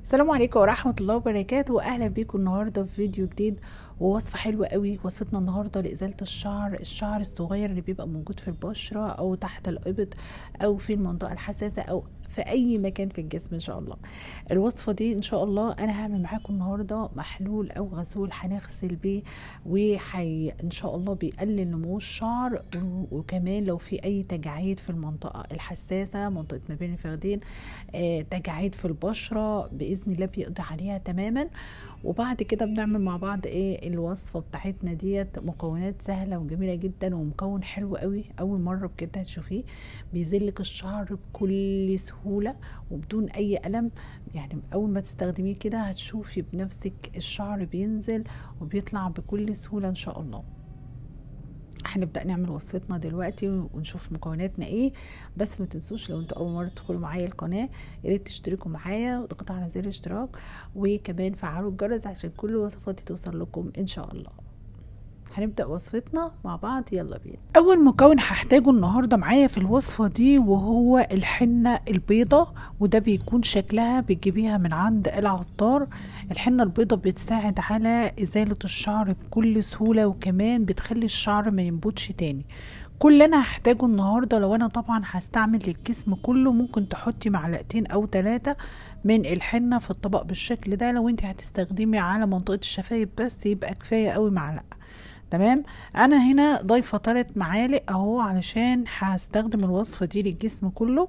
السلام عليكم ورحمة الله وبركاته وأهلا بيكم النهاردة في فيديو جديد ووصفة حلوة قوي وصفتنا النهاردة لإزالة الشعر الشعر الصغير اللي بيبقى موجود في البشرة أو تحت الإبط أو في المنطقة الحساسة أو في أي مكان في الجسم إن شاء الله الوصفة دي إن شاء الله أنا هعمل معاكم النهاردة محلول أو غسول هنغسل بيه وحي إن شاء الله بيقلل نمو الشعر وكمان لو في أي تجاعيد في المنطقة الحساسة منطقة ما بين الفخذين آه تجاعيد في البشرة بإذن الله بيقضي عليها تماما وبعد كده بنعمل مع بعض ايه الوصفه بتاعتنا ديت مكونات سهله وجميله جدا ومكون حلو قوي اول مره بكده هتشوفيه بيزلك الشعر بكل سهوله وبدون اي الم يعني اول ما تستخدميه كده هتشوفي بنفسك الشعر بينزل وبيطلع بكل سهوله ان شاء الله هنبدا نعمل وصفتنا دلوقتي ونشوف مكوناتنا ايه بس ما تنسوش لو انتوا اول مره تدخلوا معايا القناه يا ريت تشتركوا معايا وتضغطوا على زر الاشتراك وكمان فعلوا الجرس عشان كل وصفاتي توصل لكم ان شاء الله هنبدأ وصفتنا مع بعض يلا بينا أول مكون هحتاجه النهاردة معايا في الوصفة دي وهو الحنة البيضة وده بيكون شكلها بتجيبيها من عند العطار الحنة البيضة بتساعد على إزالة الشعر بكل سهولة وكمان بتخلي الشعر ما ينبتش تاني كل اللي انا هحتاجه النهارده لو انا طبعا هستعمل للجسم كله ممكن تحطي معلقتين او ثلاثه من الحنه في الطبق بالشكل ده لو انت هتستخدمي على منطقه الشفايف بس يبقى كفايه قوي معلقه تمام انا هنا ضايفه ثلاث معالق اهو علشان هستخدم الوصفه دي للجسم كله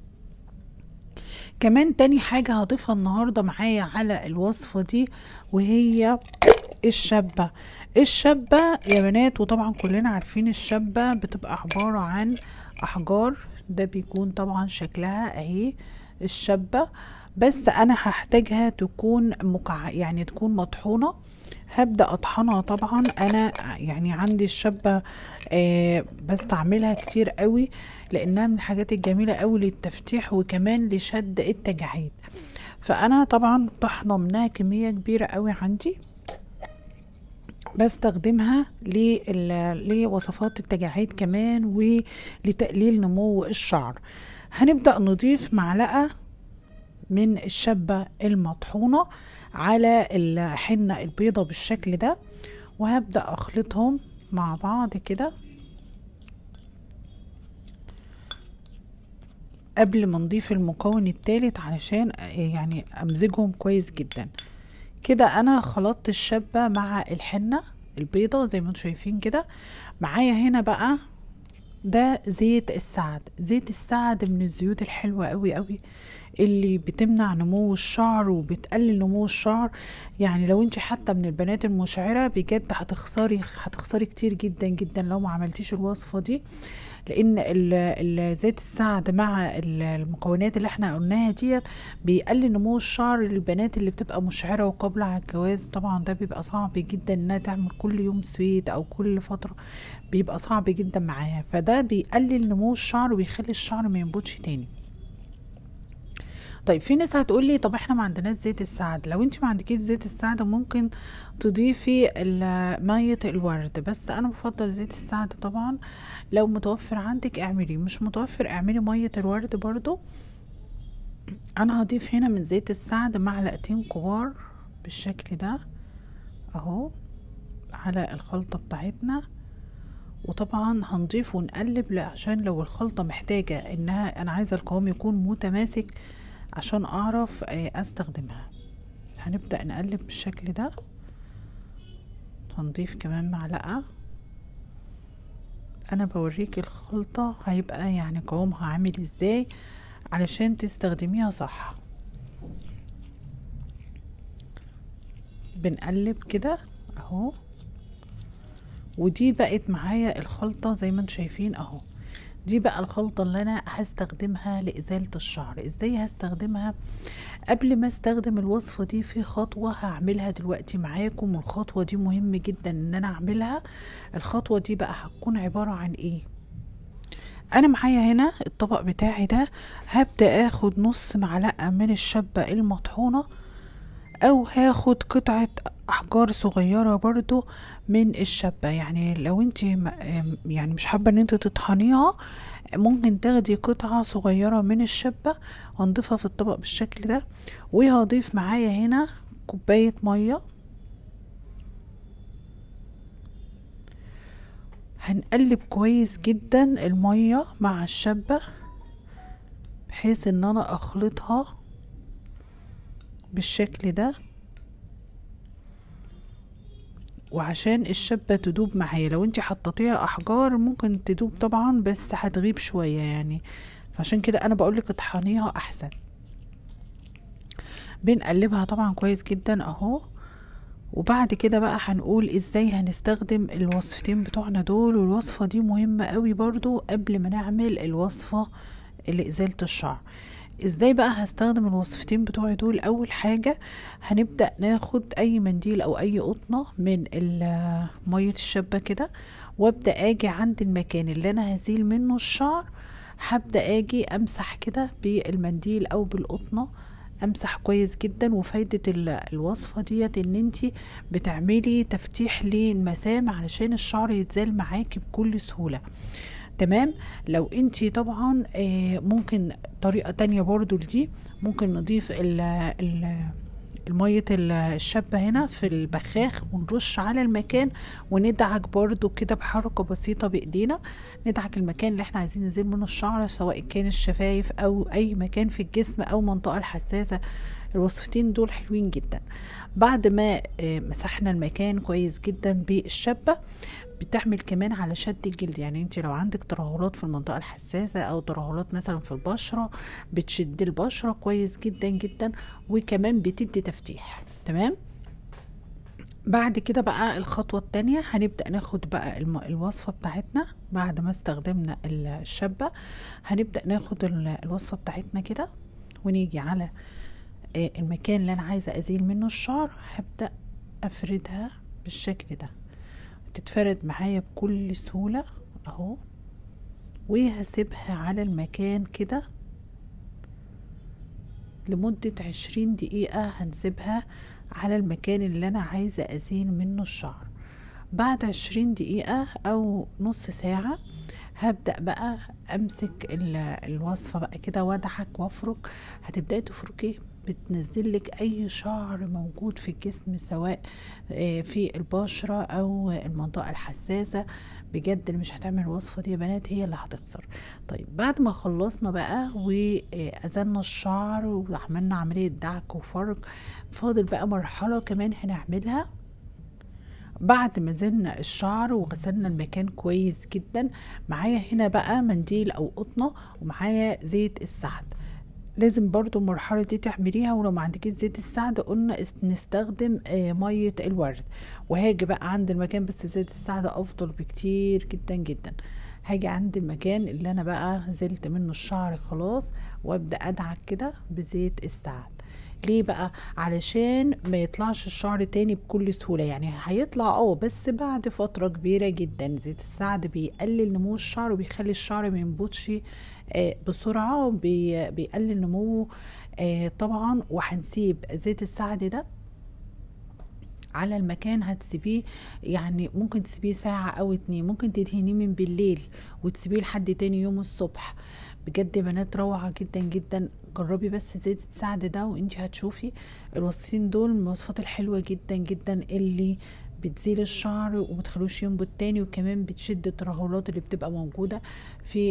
كمان تاني حاجة هضيفها النهاردة معايا على الوصفة دي وهي الشبة الشبة يا بنات وطبعا كلنا عارفين الشبة بتبقى عبارة عن أحجار ده بيكون طبعا شكلها اهي الشبة بس انا هحتاجها تكون مكع يعني تكون مطحونة هبدأ اطحنها طبعا انا يعني عندي الشبة آه بستعملها كتير قوي لانها من الحاجات الجميلة قوي للتفتيح وكمان لشد التجاعيد فانا طبعا طحنة منها كمية كبيرة قوي عندي بستخدمها لوصفات التجاعيد كمان ولتقليل نمو الشعر هنبدأ نضيف معلقة من الشبة المطحونة على الحنة البيضة بالشكل ده وهبدأ أخلطهم مع بعض كده قبل ما نضيف المكون التالت علشان يعني أمزجهم كويس جدا كده أنا خلطت الشبة مع الحنة البيضة زي ما انتم شايفين كده معايا هنا بقى ده زيت السعد زيت السعد من الزيوت الحلوة قوي قوي اللي بتمنع نمو الشعر وبتقلل نمو الشعر يعني لو انت حتى من البنات المشعرة بجد هتخسري هتخسري كتير جدا جدا لو ما عملتيش الوصفة دي لان زيت السعد مع المكونات اللي احنا قلناها ديت بيقلل نمو الشعر للبنات اللي بتبقى مشعره وقابله على الجواز طبعا ده بيبقى صعب جدا انها تعمل كل يوم سويت او كل فتره بيبقى صعب جدا معاها فده بيقلل نمو الشعر وبيخلي الشعر ما ينبتش تاني طيب في ناس هتقول لي طب احنا ما عندناش زيت السعد لو انت ما عندكيش زيت السعد ممكن تضيفي ميه الورد بس انا بفضل زيت السعد طبعا لو متوفر عندك اعملي مش متوفر اعملي ميه الورد برضو انا هضيف هنا من زيت السعد معلقتين كبار بالشكل ده اهو على الخلطه بتاعتنا وطبعا هنضيف ونقلب عشان لو الخلطه محتاجه انها انا عايزه القوام يكون متماسك عشان اعرف استخدمها هنبدأ نقلب بالشكل ده هنضيف كمان معلقة انا بوريك الخلطة هيبقى يعني قوامها عامل ازاي علشان تستخدميها صح بنقلب كده اهو ودي بقت معايا الخلطة زي ما انتم شايفين اهو دي بقى الخلطة اللي انا هستخدمها لازالة الشعر ازاي هستخدمها قبل ما استخدم الوصفة دي في خطوة هعملها دلوقتي معاكم والخطوة دي مهم جدا ان انا اعملها الخطوة دي بقى هتكون عبارة عن ايه انا معايا هنا الطبق بتاعي ده هبدأ اخد نص معلقة من الشبة المطحونة او هاخد قطعة احجار صغيرة برضو من الشابة يعني لو انت يعني مش حابة ان انت تطحنيها ممكن تاخدي قطعة صغيرة من الشابة وهنضيفها في الطبق بالشكل ده وهضيف معايا هنا كوباية مية هنقلب كويس جدا المية مع الشابة بحيث ان انا اخلطها بالشكل ده وعشان الشبة تدوب معايا لو انت حطيتيها احجار ممكن تدوب طبعا بس هتغيب شوية يعني فعشان كده انا بقولك اطحنيها احسن بنقلبها طبعا كويس جدا اهو وبعد كده بقى هنقول ازاي هنستخدم الوصفتين بتوعنا دول والوصفة دي مهمة قوي برضو قبل ما نعمل الوصفة لإزالة الشعر ازاي بقى هستخدم الوصفتين بتوعي دول اول حاجة هنبدأ ناخد اي منديل او اي قطنة من مية الشابة كده وابدأ اجي عند المكان اللي انا هزيل منه الشعر هبدأ اجي امسح كده بالمنديل او بالقطنة امسح كويس جدا وفايدة الوصفة ديت ان انتي بتعملي تفتيح للمسام علشان الشعر يتزال معاكي بكل سهولة تمام لو انتي طبعا آه ممكن طريقة تانية برضو لدي ممكن نضيف ال ال المية الشابة هنا في البخاخ ونرش على المكان وندعك برضو كده بحركة بسيطة بإيدينا ندعك المكان اللي احنا عايزين نزيل منه الشعر سواء كان الشفايف أو أي مكان في الجسم أو منطقة الحساسة الوصفتين دول حلوين جدا بعد ما مسحنا المكان كويس جدا بالشابة بتعمل كمان على شد الجلد يعني انت لو عندك ترهلات في المنطقة الحساسة او ترهلات مثلا في البشرة بتشد البشرة كويس جدا جدا وكمان بتدي تفتيح تمام بعد كده بقى الخطوة التانية هنبدأ ناخد بقى الوصفة بتاعتنا بعد ما استخدمنا الشابة هنبدأ ناخد الوصفة بتاعتنا كده ونيجي على المكان اللي انا عايزة ازيل منه الشعر هبدأ افردها بالشكل ده تتفرد معايا بكل سهولة اهو وهسيبها على المكان كده لمدة عشرين دقيقة هنسيبها على المكان اللي انا عايزة ازيل منه الشعر بعد عشرين دقيقة او نص ساعة هبدأ بقى امسك الوصفة بقى كده وادعك وافرك هتبدأي تفركي بتنزل لك اي شعر موجود في الجسم سواء في البشرة او المنطقة الحساسة بجد اللي مش هتعمل الوصفة دي يا بنات هي اللي هتخسر طيب بعد ما خلصنا بقى وأزلنا الشعر وعملنا عملية دعك وفرك فاضل بقى مرحلة كمان هنعملها بعد ما زلنا الشعر وغسلنا المكان كويس جدا معايا هنا بقى منديل او قطنة ومعايا زيت السعد لازم برضو المرحلة دي تعمليها ولو ما عندكيش زيت السعد قلنا نستخدم مية الورد وهاجي بقى عند المكان بس زيت السعد افضل بكتير جدا جدا هاجي عند المكان اللي انا بقى زلت منه الشعر خلاص وابدأ ادعك كده بزيت السعد ليه بقى علشان ما يطلعش الشعر تاني بكل سهولة يعني هيطلع اه بس بعد فترة كبيرة جدا زيت السعد بيقلل نمو الشعر وبيخلي الشعر ما ينبتش آه بسرعة بي بيقلل نموه آه طبعا وهنسيب زيت السعد ده على المكان هتسيبيه يعني ممكن تسيبيه ساعة او اتنين ممكن تدهنيه من بالليل وتسيبيه لحد تاني يوم الصبح بجد يا بنات روعة جدا جدا جربي بس زيت السعد ده وانت هتشوفي الوصفين دول من الوصفات الحلوة جدا جدا اللي بتزيل الشعر ومتخلوش ينبت تاني وكمان بتشد الترهلات اللي بتبقى موجودة في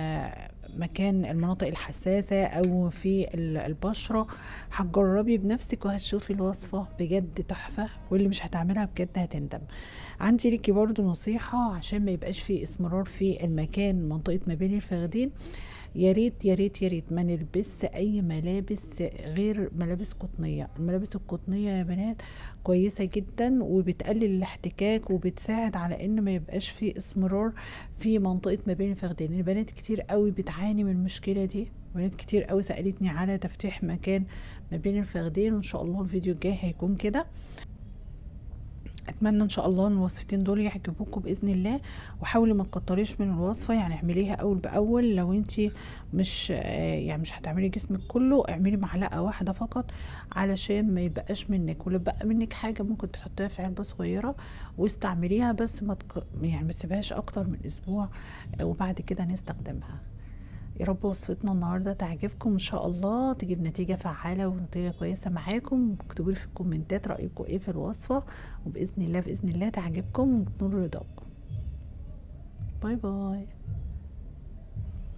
مكان المناطق الحساسة او في البشرة هتجربي بنفسك وهتشوفي الوصفة بجد تحفة واللي مش هتعملها بجد هتندم عندي ليكي برضو نصيحة عشان ما يبقاش في اسمرار في المكان منطقة ما بين الفخذين يا ريت يا ريت يا ريت ما نلبس اي ملابس غير ملابس قطنيه الملابس القطنيه يا بنات كويسه جدا وبتقلل الاحتكاك وبتساعد على ان ما يبقاش في اسمرار في منطقه ما بين الفخذين البنات كتير قوي بتعاني من المشكله دي بنات كتير قوي سالتني على تفتيح مكان ما بين الفخذين وان شاء الله الفيديو الجاي هيكون كده اتمنى ان شاء الله ان الوصفتين دول يعجبوكم باذن الله وحاولي ما تكتريش من الوصفه يعني اعمليها اول باول لو انت مش آه، يعني مش هتعملي جسمك كله اعملي معلقه واحده فقط علشان ما يبقاش منك ولو بقى منك حاجه ممكن تحطيها في علبه صغيره واستعمليها بس ما تك... يعني ما تسيبهاش اكتر من اسبوع آه، وبعد كده نستخدمها يا رب وصفتنا النهاردة تعجبكم ان شاء الله تجيب نتيجة فعالة ونتيجة كويسة معاكم اكتبوا لي في الكومنتات رأيكم ايه في الوصفة وبإذن الله بإذن الله تعجبكم وتنول رضاكم باي باي